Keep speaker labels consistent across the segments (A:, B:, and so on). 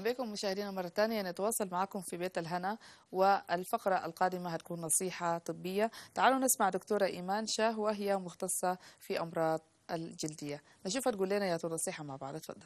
A: بكم مشاهدينا مرة ثانية نتواصل معكم في بيت الهنا والفقرة القادمة هتكون نصيحة طبية تعالوا نسمع دكتورة إيمان شاه وهي مختصة في أمراض الجلدية نشوفها تقول لنا يا نصيحة مع بعض تفضل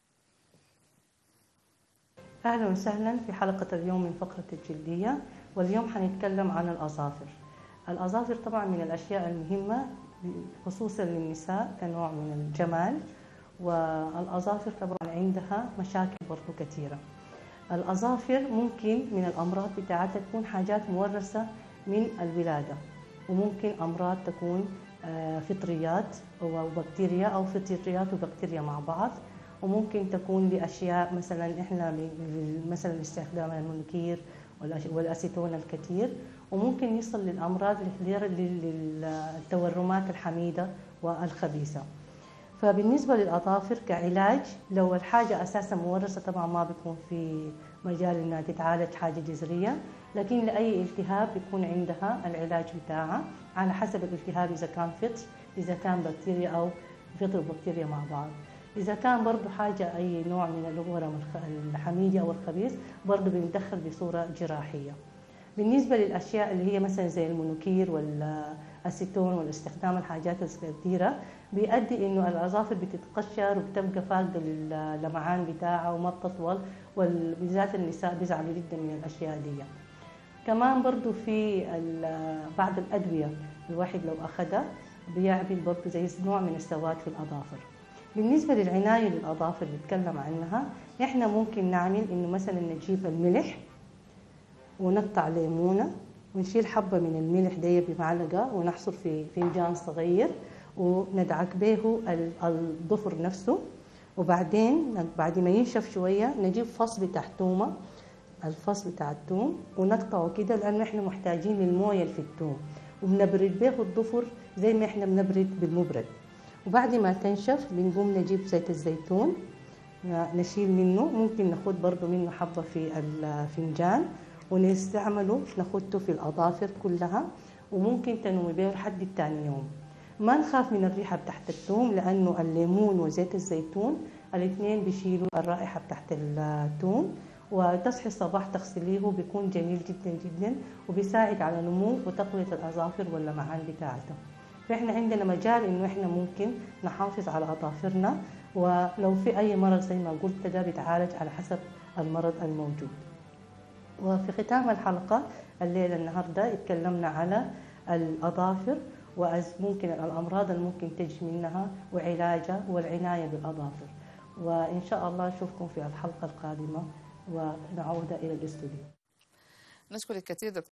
B: أهلا وسهلا في حلقة اليوم من فقرة الجلدية واليوم حنتكلم عن الأظافر الأظافر طبعا من الأشياء المهمة خصوصا للنساء كنوع من الجمال والأظافر طبعا عندها مشاكل برضو كثيرة الأظافر ممكن من الأمراض بتاعتها تكون حاجات مورثة من الولادة وممكن أمراض تكون آه، فطريات وبكتيريا أو فطريات وبكتيريا مع بعض وممكن تكون لأشياء مثلا إحنا مثلا استخدام المنكير والأسيتون الكثير وممكن يصل للأمراض للتورمات الحميدة والخبيثة فبالنسبة للأظافر كعلاج لو الحاجة أساسا مورثة طبعا ما بيكون في مجال إنها تتعالج حاجة جذرية لكن لأي التهاب بيكون عندها العلاج بتاعها على حسب الالتهاب إذا كان فطر إذا كان بكتيريا أو فطر وبكتيريا مع بعض إذا كان برضه حاجة أي نوع من الورم الحميدي أو الخبيث برضه بندخل بصورة جراحية بالنسبة للأشياء اللي هي مثلا زي المونوكير والأسيتون والاستخدام الحاجات الكثيرة بيؤدي إنه الأظافر بتتقشر وبتبقى فاقدة للمعان بتاعها وما بتطول وبالذات النساء بيزعلوا جدا من الأشياء دي كمان برضو في بعض الأدوية الواحد لو أخذها بيعمل برضو زي نوع من السواد في الأظافر بالنسبة للعناية للأظافر اللي بتكلم عنها إحنا ممكن نعمل إنه مثلا نجيب الملح ونقطع ليمونة ونشيل حبة من الملح دي بمعلقة ونحصر في فنجان صغير وندعك به الضفر نفسه وبعدين بعد ما ينشف شوية نجيب فص بتاع تومة الفص بتاع التوم ونقطعه كده لأنه إحنا محتاجين للموية اللي في التوم وبنبرد به الضفر زي ما إحنا بنبرد بالمبرد وبعد ما تنشف بنقوم نجيب زيت الزيتون نشيل منه ممكن ناخد برضو منه حبة في الفنجان ونستعمله ناخده في الأظافر كلها وممكن تنوي به لحد التاني يوم ما نخاف من الريحة بتاعت الثوم لأنه الليمون وزيت الزيتون الاثنين بيشيلوا الرائحة بتاعت الثوم وتصحي الصباح تغسليه بيكون جميل جدا جدا وبيساعد على نمو وتقوية الأظافر واللمعان بتاعته فإحنا عندنا مجال إنه إحنا ممكن نحافظ على أظافرنا ولو في أي مرض زي ما قلت ده بيتعالج على حسب المرض الموجود وفي ختام الحلقة الليلة النهاردة اتكلمنا على الأظافر وممكن الأمراض اللي ممكن تجي منها وعلاجها والعناية بالأظافر وإن شاء الله نشوفكم في الحلقة القادمة ونعود إلى الاستوديو
A: نشكرك كثير دكتور